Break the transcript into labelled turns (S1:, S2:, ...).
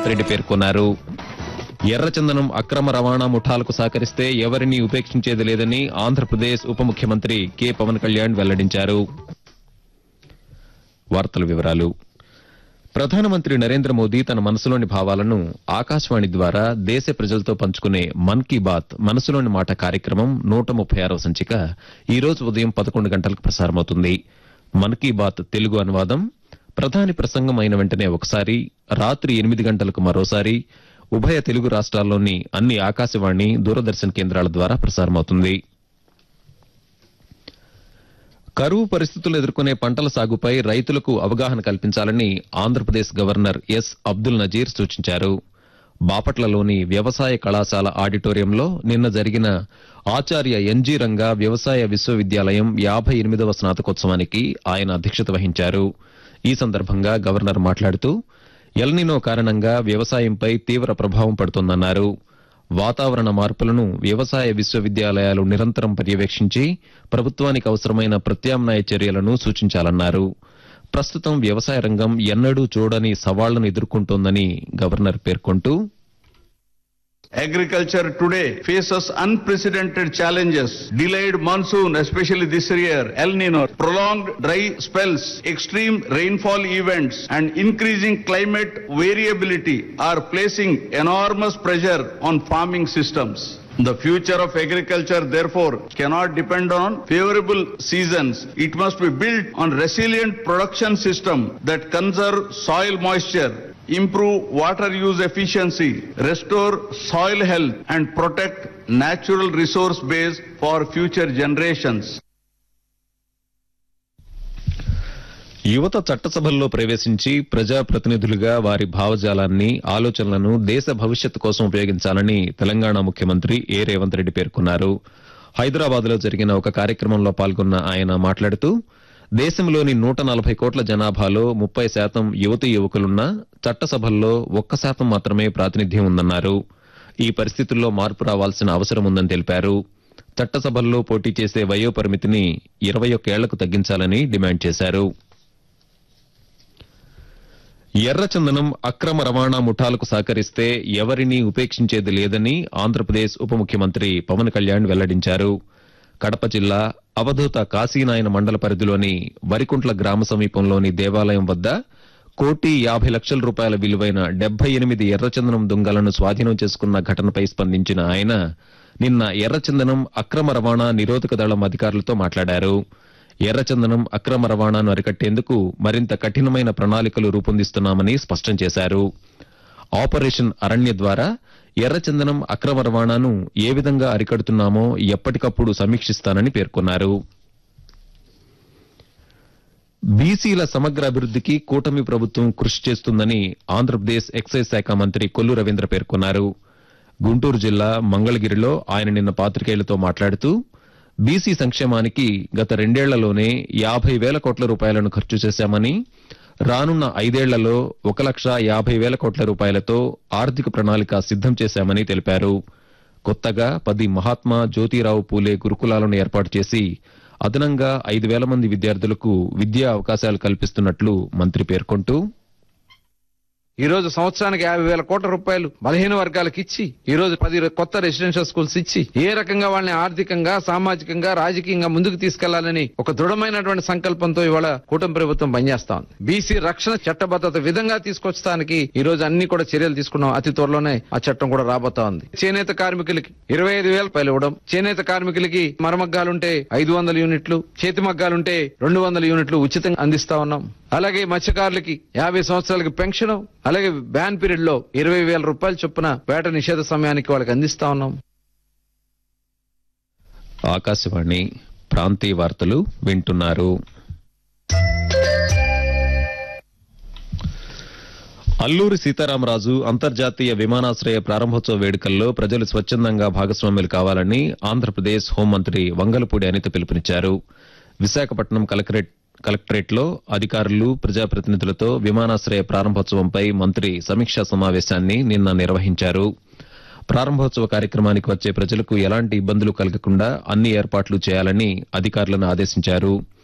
S1: రేవంత్ రెడ్డి పేర్కొన్నారు ఎర్రచందనం అక్రమ రవాణా ముఠాలకు సహకరిస్తే ఎవరినీ ఉపేక్షించేది లేదని ఆంధ్రప్రదేశ్ ఉప ముఖ్యమంత్రి కె పవన్ కళ్యాణ్ వెల్లడించారు వార్తల వివరాలు ప్రధానమంత్రి నరేంద్ర మోదీ తన మనసులోని భావాలను ఆకాశవాణి ద్వారా దేశ ప్రజలతో పంచుకునే మన్ కీ బాత్ మనసులోని మాట కార్యక్రమం నూట ముప్పై ఆరవ సంచిక ఈ రోజు ఉదయం పదకొండు గంటలకు ప్రసారమవుతుంది మన్ కీ బాత్ తెలుగు అనువాదం ప్రధాని ప్రసంగం అయిన వెంటనే ఒకసారి రాత్రి ఎనిమిది గంటలకు మరోసారి ఉభయ తెలుగు రాష్ట్రాల్లోని అన్ని ఆకాశవాణి దూరదర్శన్ కేంద్రాల ద్వారా ప్రసారమవుతుంది కరువు పరిస్థితులు ఎదుర్కొనే పంటల సాగుపై రైతులకు అవగాహన కల్పించాలని ఆంధ్రప్రదేశ్ గవర్నర్ ఎస్ అబ్దుల్ నజీర్ సూచించారు బాపట్లలోని వ్యవసాయ కళాశాల ఆడిటోరియంలో నిన్న జరిగిన ఆచార్య ఎన్జీ రంగా వ్యవసాయ విశ్వవిద్యాలయం యాభై ఎనిమిదవ స్నాతకోత్సవానికి ఆయన అధ్యక్షత వహించారు ఈ సందర్భంగా గవర్నర్ మాట్లాడుతూ ఎల్నినో కారణంగా వ్యవసాయంపై తీవ్ర ప్రభావం పడుతోందన్నారు వాతావరణ మార్పులను వ్యవసాయ విశ్వవిద్యాలయాలు నిరంతరం పర్యవేక్షించి ప్రభుత్వానికి అవసరమైన ప్రత్యామ్నాయ చర్యలను సూచించాలన్నారు ప్రస్తుతం వ్యవసాయ రంగం ఎన్నడూ చూడని సవాళ్లను ఎదుర్కొంటోందని గవర్నర్ పేర్కొంటూ
S2: Agriculture today faces unprecedented challenges. Delayed monsoon, especially this year, El Nino, prolonged dry spells, extreme rainfall events, and increasing climate variability are placing enormous pressure on farming systems. The future of agriculture, therefore, cannot depend on favorable seasons. It must be built on resilient production system that conserve soil moisture, improve water use efficiency, restore soil health, and protect natural resource base for future generations.
S1: యువత చట్టసభల్లో ప్రవేశించి ప్రజాప్రతినిధులుగా వారి భావజాలాన్ని ఆలోచనలను దేశ భవిష్యత్తు కోసం ఉపయోగించాలని తెలంగాణ ముఖ్యమంత్రి ఏ రేవంత్ రెడ్డి పేర్కొన్నారు హైదరాబాద్ లో జరిగిన ఒక కార్యక్రమంలో పాల్గొన్న ఆయన మాట్లాడుతూ దేశంలోని నూట నలభై కోట్ల జనాభాలో ముప్పై శాతం యువతీ యువకులున్నా చట్టసభల్లో ఒక్క శాతం మాత్రమే ప్రాతినిధ్యం ఉందన్నారు ఈ పరిస్థితుల్లో మార్పు రావాల్సిన అవసరం ఉందని తెలిపారు చట్టసభల్లో పోటీ చేసే వయో పరిమితిని ఇరవై ఒక్కేళ్లకు తగ్గించాలని డిమాండ్ చేశారు ఎర్రచందనం అక్రమ రవాణా ముఠాలకు సహకరిస్తే ఎవరినీ ఉపేక్షించేది లేదని ఆంధ్రప్రదేశ్ ఉప ముఖ్యమంత్రి పవన్ కళ్యాణ్ వెల్లడించారు కడప జిల్లా అవధూత కాశీనాయన మండల పరిధిలోని వరికుంట్ల గ్రామ సమీపంలోని దేవాలయం వద్ద కోటి యాభై లక్షల రూపాయల విలువైన డెబ్బై ఎనిమిది ఎర్రచందనం దుంగలను స్వాధీనం చేసుకున్న ఘటనపై స్పందించిన ఆయన నిన్న ఎర్రచందనం అక్రమ రవాణా నిరోధక దళం అధికారులతో మాట్లాడారు ఎర్రచందనం అక్రమ రవాణాను అరికట్టేందుకు మరింత కఠినమైన ప్రణాళికలు రూపొందిస్తున్నామని స్పష్టం చేశారు ఆపరేషన్ అరణ్య ద్వారా ఎర్రచందనం అక్రమ రవాణాను ఏ విధంగా అరికడుతున్నామో ఎప్పటికప్పుడు సమీక్షిస్తానని పేర్కొన్నారు బీసీల సమగ్ర అభివృద్ధికి కూటమి ప్రభుత్వం కృషి చేస్తుందని ఆంధ్రప్రదేశ్ ఎక్సైజ్ శాఖ మంత్రి కొల్లు రవీంద్ర పేర్కొన్నారు గుంటూరు జిల్లా మంగళగిరిలో ఆయన నిన్న పాత్రికేయులతో మాట్లాడుతూ బీసీ సంక్షేమానికి గత రెండేళ్లలోనే యాభై వేల కోట్ల రూపాయలను ఖర్చు చేశామని రానున్న ఐదేళ్లలో ఒక లక్ష యాభై వేల కోట్ల రూపాయలతో ఆర్థిక ప్రణాళిక సిద్దం చేశామని తెలిపారు కొత్తగా పది మహాత్మా జ్యోతిరావు పూలే గురుకులాలను ఏర్పాటు చేసి అదనంగా ఐదు వేల మంది విద్యార్థులకు విద్యా అవకాశాలు కల్పిస్తున్నట్లు మంత్రి పేర్కొంటూ
S3: ఈ రోజు సంవత్సరానికి యాభై వేల కోట్ల రూపాయలు బలహీన వర్గాలకు ఇచ్చి ఈ రోజు పది కొత్త రెసిడెన్షియల్ స్కూల్స్ ఇచ్చి ఏ రకంగా వాళ్ళని ఆర్థికంగా సామాజికంగా రాజకీయంగా ముందుకు తీసుకెళ్లాలని ఒక దృఢమైనటువంటి సంకల్పంతో ఇవాళ కూటమి ప్రభుత్వం పనిచేస్తా ఉంది బీసీ రక్షణ చట్టబద్ధత విధంగా తీసుకొచ్చడానికి ఈ రోజు అన్ని కూడా చర్యలు తీసుకున్నాం అతి త్వరలోనే ఆ చట్టం కూడా రాబోతా ఉంది చేనేత కార్మికులకి ఇరవై ఐదు వేల రూపాయలు ఇవ్వడం చేనేత కార్మికులకి మరమగ్గాలుంటే ఐదు వందల యూనిట్లు చేతి మగ్గాలుంటే రెండు వందల యూనిట్లు ఉచితంగా అందిస్తా ఉన్నాం అలాగే మత్స్యకారులకి యాభై సంవత్సరాలకి పెన్షన్ అలాగే బ్యాన్ పీరియడ్ లో ఇరవై వేల రూపాయల చొప్పున వేట నిషేధ సమయానికి వాళ్ళకి అందిస్తా ఉన్నాం
S1: ఆకాశవాణి ప్రాంతీయ వార్తలు వింటున్నారు అల్లూరి సీతారామరాజు అంతర్జాతీయ విమానాశ్రయ ప్రారంభోత్సవ వేడుకల్లో ప్రజలు స్వచ్ఛందంగా భాగస్వాములు కావాలని ఆంధ్రప్రదేశ్ హోంమంత్రి వంగలపూడి అనిత పిలుపునిచ్చారు విశాఖపట్నం కలెక్టరేట్ కలెక్టరేట్లో అధికారులు ప్రజాప్రతినిధులతో విమానాశ్రయ ప్రారంభోత్సవంపై మంత్రి సమీక్షా సమావేశాన్ని నిన్న నిర్వహించారు ప్రారంభోత్సవ కార్యక్రమానికి వచ్చే ప్రజలకు ఎలాంటి ఇబ్బందులు కలగకుండా అన్ని ఏర్పాట్లు చేయాలని అధికారులను ఆదేశించారు